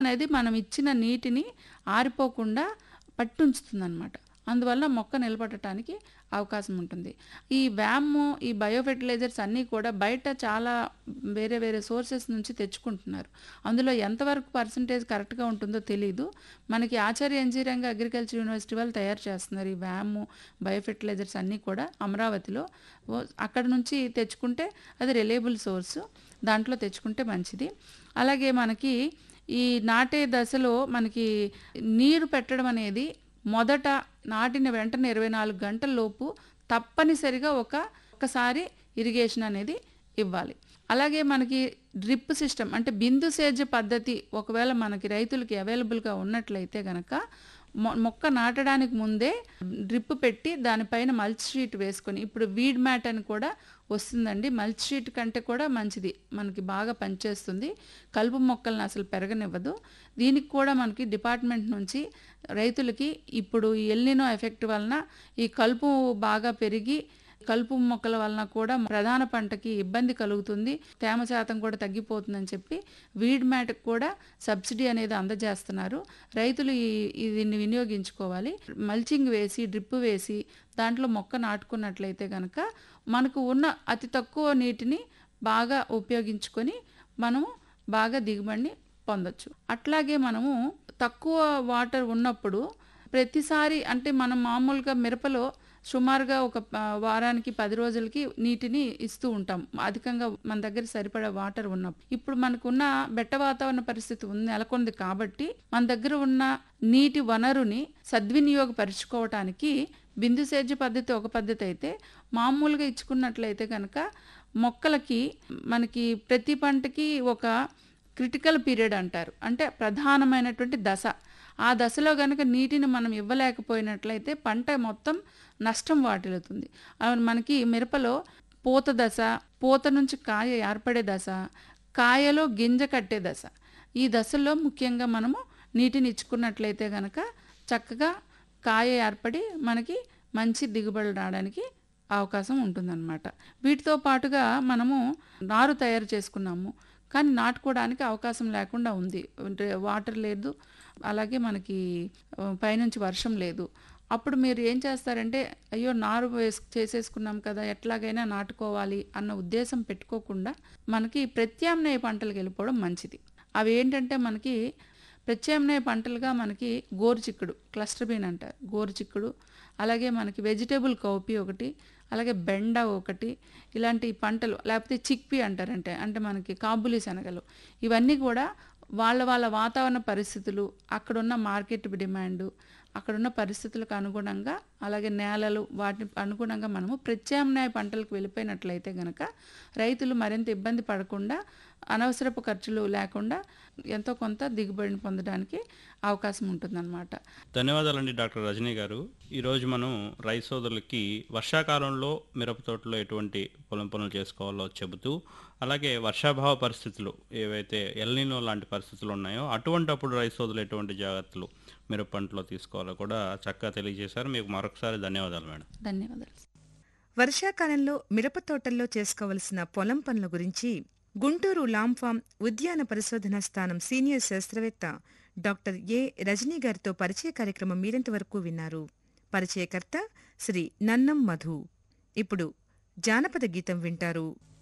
అనేది మనం ఇచ్చిన నీటిని ఆరిపోకుండా పట్టుంచుతుందన్నమాట అందువల్ల మొక్క నిలబడటానికి అవకాశం ఉంటుంది ఈ వ్యామ్ ఈ బయో ఫెర్టిలైజర్స్ అన్నీ కూడా బయట చాలా వేరే వేరే సోర్సెస్ నుంచి తెచ్చుకుంటున్నారు అందులో ఎంతవరకు పర్సంటేజ్ కరెక్ట్గా ఉంటుందో తెలియదు మనకి ఆచార్య ఇంజనీరింగ్ అగ్రికల్చర్ యూనివర్సిటీ వాళ్ళు తయారు చేస్తున్నారు ఈ వ్యామ్ బయో ఫెర్టిలైజర్స్ అన్నీ కూడా అమరావతిలో ఓ- అక్కడ నుంచి తెచ్చుకుంటే అది రిలయబుల్ సోర్సు దాంట్లో తెచ్చుకుంటే మంచిది అలాగే మనకి ఈ నాటే దశలో మనకి నీరు పెట్టడం అనేది మొదట నాటిన వెంటనే ఇరవై నాలుగు గంటల లోపు తప్పనిసరిగా ఒక ఒక్కసారి ఇరిగేషన్ అనేది ఇవ్వాలి అలాగే మనకి డ్రిప్ సిస్టమ్ అంటే బిందు సేద్య పద్ధతి ఒకవేళ మనకి రైతులకి అవైలబుల్గా ఉన్నట్లయితే గనక మొ మొక్క నాటడానికి ముందే డ్రిప్ పెట్టి దానిపైన మల్చ్ షీట్ వేసుకొని ఇప్పుడు వీడ్ మ్యాట్ అని కూడా వస్తుందండి మల్చ్ షీట్ కంటే కూడా మంచిది మనకి బాగా పనిచేస్తుంది కలుపు మొక్కలను అసలు పెరగనివ్వదు దీనికి కూడా మనకి డిపార్ట్మెంట్ నుంచి రైతులకి ఇప్పుడు ఈ ఎల్నినో ఎఫెక్ట్ వలన ఈ కలుపు బాగా పెరిగి కలుపు మొక్కల వలన కూడా ప్రధాన పంటకి ఇబ్బంది కలుగుతుంది తేమ శాతం కూడా తగ్గిపోతుందని చెప్పి వీడ్ మ్యాట్కి కూడా సబ్సిడీ అనేది అందజేస్తున్నారు రైతులు ఈ ఈ దీన్ని వినియోగించుకోవాలి మల్చింగ్ వేసి డ్రిప్ వేసి దాంట్లో మొక్క నాటుకున్నట్లయితే కనుక మనకు ఉన్న అతి తక్కువ నీటిని బాగా ఉపయోగించుకొని మనము బాగా దిగుబడిని పొందొచ్చు అట్లాగే మనము తక్కువ వాటర్ ఉన్నప్పుడు ప్రతిసారి అంటే మనం మామూలుగా మిరపలో సుమారుగా ఒక ప- వారానికి పది రోజులకి నీటిని ఇస్తూ ఉంటాం అధికంగా మన దగ్గర సరిపడా వాటర్ ఉన్నప్పుడు ఇప్పుడు మనకున్న బెట్ట వాతావరణ పరిస్థితి ఉంది నెలకొంది కాబట్టి మన దగ్గర ఉన్న నీటి వనరుని సద్వినియోగపరుచుకోవటానికి బిందు సేద్య పద్ధతి ఒక పద్ధతి అయితే మామూలుగా ఇచ్చుకున్నట్లయితే కనుక మొక్కలకి మనకి ప్రతి పంటకి ఒక క్రిటికల్ పీరియడ్ అంటారు అంటే ప్రధానమైనటువంటి దశ ఆ దశలో కనుక నీటిని మనం ఇవ్వలేకపోయినట్లయితే పంట మొత్తం నష్టం వాటిల్లుతుంది అవును, మనకి మిరపలో పూత దశ పూత నుంచి కాయ ఏర్పడే దశ కాయలో గింజ కట్టే దశ ఈ దశల్లో ముఖ్యంగా మనము నీటిని ఇచ్చుకున్నట్లయితే కనుక చక్కగా కాయ ఏర్పడి మనకి మంచి దిగుబడులు రావడానికి అవకాశం ఉంటుందన్నమాట వీటితో పాటుగా మనము నారు తయారు చేసుకున్నాము కానీ నాటుకోవడానికి అవకాశం లేకుండా ఉంది అంటే వాటర్ లేదు అలాగే మనకి ఆ, పైనుంచి వర్షం లేదు అప్పుడు మీరు ఏం చేస్తారంటే అయ్యో నారు వేసు చేసేసుకున్నాం కదా ఎట్లాగైనా నాటుకోవాలి అన్న ఉద్దేశం పెట్టుకోకుండా మనకి ప్రత్యామ్నాయ పంటలకు వెళ్ళిపోవడం మంచిది అవి ఏంటంటే మనకి ప్రత్యామ్నాయ పంటలుగా మనకి గోరుచిక్కుడు క్లస్టర్ బీన్ అంటారు గోరుచిక్కుడు అలాగే మనకి వెజిటేబుల్ కౌపి ఒకటి అలాగే బెండ ఒకటి ఇలాంటి పంటలు లేకపోతే చిక్పీ అంటారంటే అంటే మనకి కాబులి శనగలు ఇవన్నీ కూడా వాళ్ళ వాళ్ళ వాతావరణ పరిస్థితులు అక్కడున్న మార్కెట్ డిమాండు అక్కడున్న పరిస్థితులకు అనుగుణంగా అలాగే నేలలు వాటిని అనుగుణంగా మనము ప్రత్యామ్నాయ పంటలకు వెళ్ళిపోయినట్లయితే గనక రైతులు మరింత ఇబ్బంది పడకుండా అనవసరపు ఖర్చులు లేకుండా ఎంతో కొంత దిగుబడిని పొందడానికి అవకాశం ఉంటుందన్నమాట ధన్యవాదాలండి డాక్టర్ రజనీ గారు ఈరోజు మనం రైతు సోదరులకి వర్షాకాలంలో మిరప తోటలో ఎటువంటి పొలం పనులు చేసుకోవాలో చెబుతూ అలాగే వర్షాభావ పరిస్థితులు ఏవైతే ఎల్నినో లాంటి పరిస్థితులు ఉన్నాయో అటువంటప్పుడు రైతు సోదరులు ఎటువంటి జాగ్రత్తలు మిరప పంటలో తీసుకోవాలో కూడా చక్కగా తెలియజేశారు మీకు మరొకసారి ధన్యవాదాలు మేడం ధన్యవాదాలు వర్షాకాలంలో మిరప తోటల్లో చేసుకోవలసిన పొలం పనుల గురించి గుంటూరు లాంఫామ్ ఉద్యాన పరిశోధనా స్థానం సీనియర్ శాస్త్రవేత్త డాక్టర్ ఏ రజనీ గారితో పరిచయ కార్యక్రమం మీరింతవరకు విన్నారు పరిచయకర్త శ్రీ నన్నం మధు ఇప్పుడు జానపద గీతం వింటారు